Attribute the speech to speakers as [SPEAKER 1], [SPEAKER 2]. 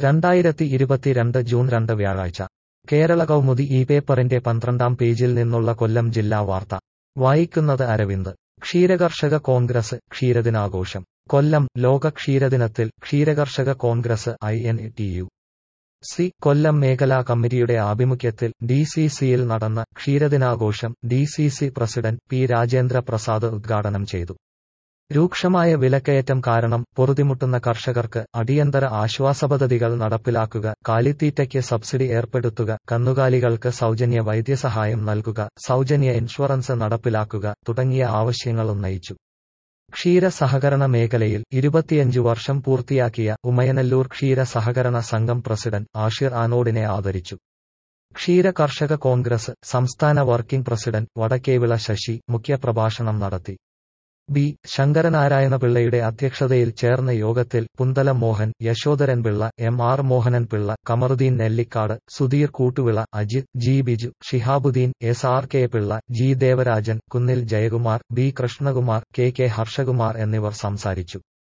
[SPEAKER 1] രണ്ടായിരത്തി ഇരുപത്തിരണ്ട് ജൂൺ രണ്ട് വ്യാഴാഴ്ച കേരള കൗമുദി ഈ പേപ്പറിന്റെ പന്ത്രണ്ടാം പേജിൽ നിന്നുള്ള കൊല്ലം ജില്ലാ വാർത്ത വായിക്കുന്നത് അരവിന്ദ് ക്ഷീരകർഷക കോൺഗ്രസ് ക്ഷീരദിനാഘോഷം കൊല്ലം ലോക ക്ഷീരദിനത്തിൽ ക്ഷീരകർഷക Congress I N T U C Kollam മേഖലാ കമ്മിറ്റിയുടെ ആഭിമുഖ്യത്തിൽ ഡി സി സിയിൽ നടന്ന ക്ഷീരദിനാഘോഷം D C C president P Rajendra Prasad ഉദ്ഘാടനം ചെയ്തു രൂക്ഷമായ വിലക്കയറ്റം കാരണം പൊറുതിമുട്ടുന്ന കർഷകർക്ക് അടിയന്തര ആശ്വാസപദ്ധതികൾ നടപ്പിലാക്കുക കാലിത്തീറ്റയ്ക്ക് സബ്സിഡി ഏർപ്പെടുത്തുക കന്നുകാലികൾക്ക് സൗജന്യ വൈദ്യസഹായം നൽകുക സൗജന്യ ഇൻഷുറൻസ് നടപ്പിലാക്കുക തുടങ്ങിയ ആവശ്യങ്ങൾ ഉന്നയിച്ചു ക്ഷീര സഹകരണ മേഖലയിൽ ഇരുപത്തിയഞ്ചു വർഷം പൂർത്തിയാക്കിയ ഉമയനല്ലൂർ ക്ഷീര സഹകരണ സംഘം പ്രസിഡന്റ് ആഷിർ ആനോഡിനെ ആദരിച്ചു ക്ഷീര കർഷക കോൺഗ്രസ് സംസ്ഥാന വർക്കിംഗ് പ്രസിഡന്റ് വടക്കേവിള ശശി മുഖ്യപ്രഭാഷണം നടത്തി ബി ശങ്കരനാരായണ പിള്ളയുടെ അധ്യക്ഷതയിൽ ചേർന്ന യോഗത്തിൽ Punthala Mohan Yashodharan Pillai M R Mohanan Pillai Kamaruddin Nellikkad Sudheer Koottuvila Ajith G Biju Shihabuddin S R K Pillai G Devarajan Kunnil Jayakumar B Krishnakumar K K Harshakumar എന്നിവർ സംസാരിച്ചു